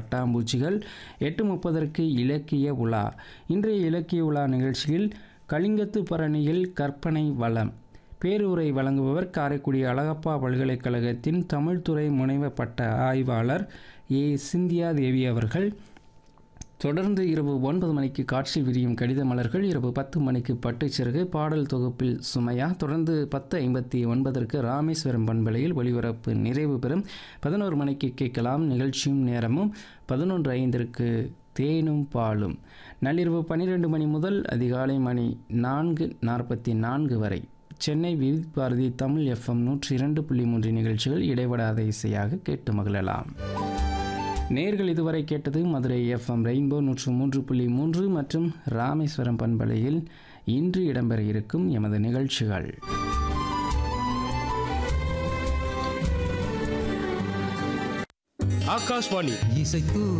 பட்டாம்பூச்சிகள் எட்டு முப்பதற்கு இலக்கிய உலா இன்றைய இலக்கிய உலா நிகழ்ச்சியில் கலிங்கத்து பரணியில் கற்பனை வளம் பேருரை வழங்குபவர் காரைக்குடி அழகப்பா பல்கலைக்கழகத்தின் தமிழ்துறை முனைவர் பட்ட ஆய்வாளர் ஏ சிந்தியா தேவி அவர்கள் தொடர்ந்து இரவு ஒன்பது மணிக்கு காட்சி விரியும் கடித மலர்கள் இரவு பத்து மணிக்கு பட்டுச்சிறகு பாடல் தொகுப்பில் சுமையா தொடர்ந்து பத்து ஐம்பத்தி ஒன்பதற்கு ராமேஸ்வரம் பண்பலையில் ஒளிபரப்பு நிறைவு பெறும் பதினோரு மணிக்கு கேட்கலாம் நிகழ்ச்சியும் நேரமும் பதினொன்று ஐந்திற்கு தேனும் பாலும் நள்ளிரவு பன்னிரெண்டு மணி முதல் அதிகாலை மணி நான்கு நாற்பத்தி நான்கு வரை சென்னை விவித் பாரதி தமிழ் எஃப்எம் நூற்றி இரண்டு புள்ளி மூன்று நிகழ்ச்சிகள் இடைவிடாத இசையாக கேட்டு மகிழலாம் நேர்கள் இதுவரை கேட்டது மதுரை எஃப்எம் ரெயின்போ நூற்று மூன்று புள்ளி மூன்று மற்றும் ராமேஸ்வரம் பண்பலையில் இன்று இடம்பெற இருக்கும் எமது நிகழ்ச்சிகள் ஆகாஷ்வாணி இசைத்து